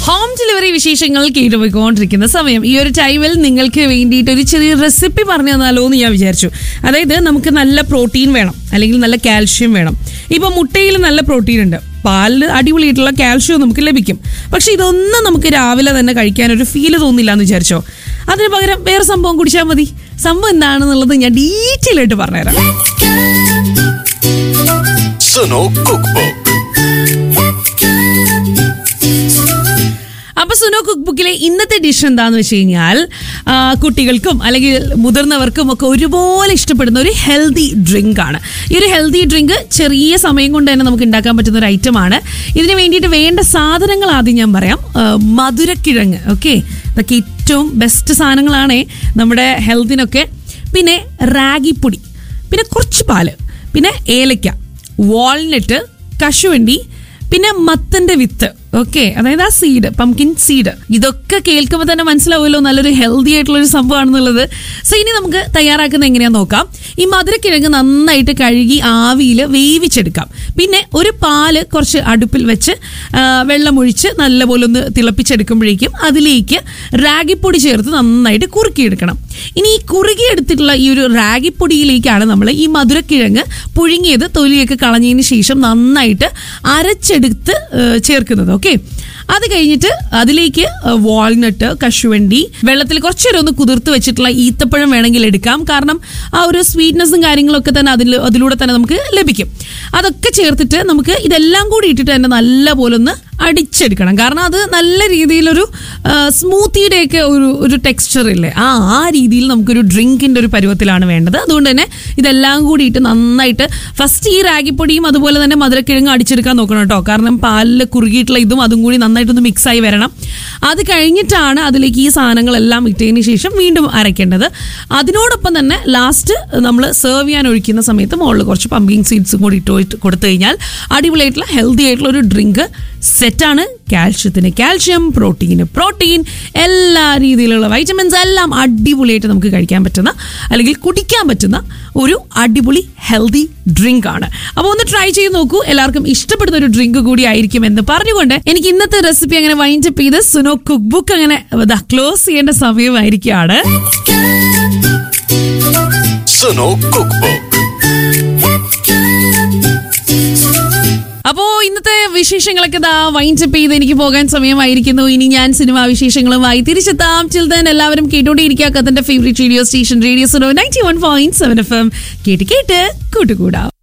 home delivery വിശേഷങ്ങൾ കേട്ടുപോയിക്കൊണ്ടിരിക്കുന്ന സമയം ഈ ഒരു ടൈമിൽ നിങ്ങൾക്ക് വേണ്ടിയിട്ട് ഒരു ചെറിയ റെസിപ്പി പറഞ്ഞു തന്നാലോ എന്ന് ഞാൻ വിചാരിച്ചു അതായത് നമുക്ക് നല്ല പ്രോട്ടീൻ വേണം അല്ലെങ്കിൽ നല്ല കാൽഷ്യം വേണം ഇപ്പൊ മുട്ടയിൽ നല്ല പ്രോട്ടീൻ ഉണ്ട് പാലിൽ അടിപൊളിയായിട്ടുള്ള കാൽഷ്യം നമുക്ക് ലഭിക്കും പക്ഷെ ഇതൊന്നും നമുക്ക് രാവിലെ തന്നെ കഴിക്കാൻ ഒരു ഫീല് തോന്നില്ല എന്ന് വിചാരിച്ചോ അതിന് പകരം വേറെ സംഭവം കുടിച്ചാൽ മതി സംഭവം എന്താണെന്നുള്ളത് ഞാൻ ഡീറ്റെയിൽ ആയിട്ട് പറഞ്ഞുതരാം സുനോ കുക്ക് ബുക്ക് അപ്പൊ സുനോ കുക്ക് ബുക്കിലെ ഇന്നത്തെ ഡിഷ് എന്താന്ന് വെച്ച് കഴിഞ്ഞാൽ ആ, കുട്ടികൾക്കും അല്ലെങ്കിൽ മുതിർന്നവർക്കും ഒക്കെ ഒരുപോലെ ഇഷ്ടപ്പെടുന്ന ഒരു ഹെൽത്തി ഡ്രിങ്ക് ആണ് ഈ ഒരു ഹെൽത്തി ഡ്രിങ്ക് ചെറിയ സമയം കൊണ്ട് തന്നെ നമുക്ക് ഉണ്ടാക്കാൻ പറ്റുന്ന ഒരു ഐറ്റം ആണ് ഇതിന് വേണ്ടിയിട്ട് വേണ്ട സാധനങ്ങൾ ആദ്യം ഞാൻ പറയാം ആ, മധുരക്കിഴങ്ങ് ഓക്കെ ഇതൊക്കെ ഏറ്റവും ബെസ്റ്റ് സാധനങ്ങളാണേ നമ്മുടെ ഹെൽത്തിനൊക്കെ പിന്നെ റാഗിപ്പൊടി പിന്നെ കുറച്ച് പാല് പിന്നെ ഏലക്ക വാൾനട്ട് കശുവണ്ടി പിന്നെ മത്തന്റെ വിത്ത് ഓക്കെ അതായത് ആ സീഡ് പംകിൻ സീഡ് ഇതൊക്കെ കേൾക്കുമ്പോൾ തന്നെ മനസ്സിലാവുമല്ലോ നല്ലൊരു ഹെൽത്തി ആയിട്ടുള്ള ഒരു സംഭവമാണെന്നുള്ളത് സോ ഇനി നമുക്ക് തയ്യാറാക്കുന്നത് എങ്ങനെയാന്ന് നോക്കാം ഈ മധുരക്കിഴങ്ങ് നന്നായിട്ട് കഴുകി ആവിയിൽ വേവിച്ചെടുക്കാം പിന്നെ ഒരു പാല് കുറച്ച് അടുപ്പിൽ വെച്ച് ആ, വെള്ളമൊഴിച്ച് നല്ലപോലെ ഒന്ന് തിളപ്പിച്ചെടുക്കുമ്പോഴേക്കും അതിലേക്ക് റാഗിപ്പൊടി ചേർത്ത് നന്നായിട്ട് കുറുക്കിയെടുക്കണം ഇനി ഈ കുറുകിയെടുത്തിട്ടുള്ള ഈ ഒരു റാഗിപ്പൊടിയിലേക്കാണ് നമ്മൾ ഈ മധുരക്കിഴങ്ങ് പുഴുങ്ങിയത് തൊലിയൊക്കെ കളഞ്ഞതിന് ശേഷം നന്നായിട്ട് അരച്ചെടുത്ത് ഏഹ്, ചേർക്കുന്നത് ഓക്കെ അത് കഴിഞ്ഞിട്ട് അതിലേക്ക് വാൾനട്ട് കശുവണ്ടി വെള്ളത്തിൽ കുറച്ചേരം ഒന്ന് കുതിർത്ത് വെച്ചിട്ടുള്ള ഈത്തപ്പഴം വേണമെങ്കിൽ എടുക്കാം കാരണം ആ ഒരു സ്വീറ്റ്നെസ്സും കാര്യങ്ങളൊക്കെ തന്നെ അതിൽ അതിലൂടെ തന്നെ നമുക്ക് ലഭിക്കും അതൊക്കെ ചേർത്തിട്ട് നമുക്ക് ഇതെല്ലാം കൂടി ഇട്ടിട്ട് തന്നെ നല്ല പോലെ ഒന്ന് അടിച്ചെടുക്കണം കാരണം അത് നല്ല രീതിയിലൊരു സ്മൂത്തിയുടെ ഒക്കെ ഒരു ഒരു ടെക്സ്ചർ ഇല്ലേ ആ ആ രീതിയിൽ നമുക്കൊരു ഡ്രിങ്കിന്റെ ഒരു പരുവത്തിലാണ് വേണ്ടത് അതുകൊണ്ട് തന്നെ ഇതെല്ലാം കൂടി ഇട്ട് നന്നായിട്ട് ഫസ്റ്റ് ഈ റാഗിപ്പൊടിയും അതുപോലെ തന്നെ മധുരക്കിഴങ്ങ് അടിച്ചെടുക്കാൻ നോക്കണം കേട്ടോ കാരണം പാലിൽ കുറുകിയിട്ടുള്ള ഇതും അതും കൂടി നന്നായിട്ടൊന്ന് മിക്സ് ആയി വരണം അത് കഴിഞ്ഞിട്ടാണ് അതിലേക്ക് ഈ സാധനങ്ങളെല്ലാം ഇട്ടതിന് ശേഷം വീണ്ടും അരയ്ക്കേണ്ടത് അതിനോടൊപ്പം തന്നെ ലാസ്റ്റ് നമ്മൾ സെർവ് ചെയ്യാൻ ഒഴിക്കുന്ന സമയത്ത് മുകളിൽ കുറച്ച് പമ്പിങ് സീഡ്സും കൂടി ഇട്ട് ഒഴിച്ച് കൊടുത്തു കഴിഞ്ഞാൽ അടിപൊളിയായിട്ടുള്ള ഹെൽത്തി ആയിട്ടുള്ള ഒരു ഡ്രിങ്ക് സെറ്റാണ് കാൽഷ്യത്തിന് കാൽഷ്യം പ്രോട്ടീന് പ്രോട്ടീൻ എല്ലാ രീതിയിലുള്ള വൈറ്റമിൻസ് എല്ലാം അടിപൊളിയായിട്ട് നമുക്ക് കഴിക്കാൻ പറ്റുന്ന അല്ലെങ്കിൽ കുടിക്കാൻ പറ്റുന്ന ഒരു അടിപൊളി ഹെൽത്തി ഡ്രിങ്ക് ആണ് അപ്പോൾ ഒന്ന് ട്രൈ ചെയ്ത് നോക്കൂ എല്ലാവർക്കും ഇഷ്ടപ്പെടുന്ന ഒരു ഡ്രിങ്ക് കൂടി ആയിരിക്കും എന്ന് പറഞ്ഞുകൊണ്ട് എനിക്ക് ഇന്നത്തെ റെസിപ്പി അങ്ങനെ വൈൻഡ് അപ്പ് ചെയ്ത് സുനോ കുക്ക് ബുക്ക് അങ്ങനെ ക്ലോസ് ചെയ്യേണ്ട സമയമായിരിക്കുകയാണ് സുനോ കുക്ക് ബുക്ക് അപ്പോ ഇന്നത്തെ വിശേഷങ്ങളൊക്കെ ദാ വൈൻഡ് അപ്പ് ചെയ്ത് എനിക്ക് പോകാൻ സമയമായിരിക്കുന്നു ഇനി ഞാൻ സിനിമാ വിശേഷങ്ങളുമായി തിരിച്ചെത്താം ചിൽതൻ എല്ലാവരും കേട്ടോണ്ടിരിക്കുക കഥന്റെ favourite radio station radio Suno ninety one point seven F M കേട്ട് കേട്ട് കൂട്ടുകൂടാം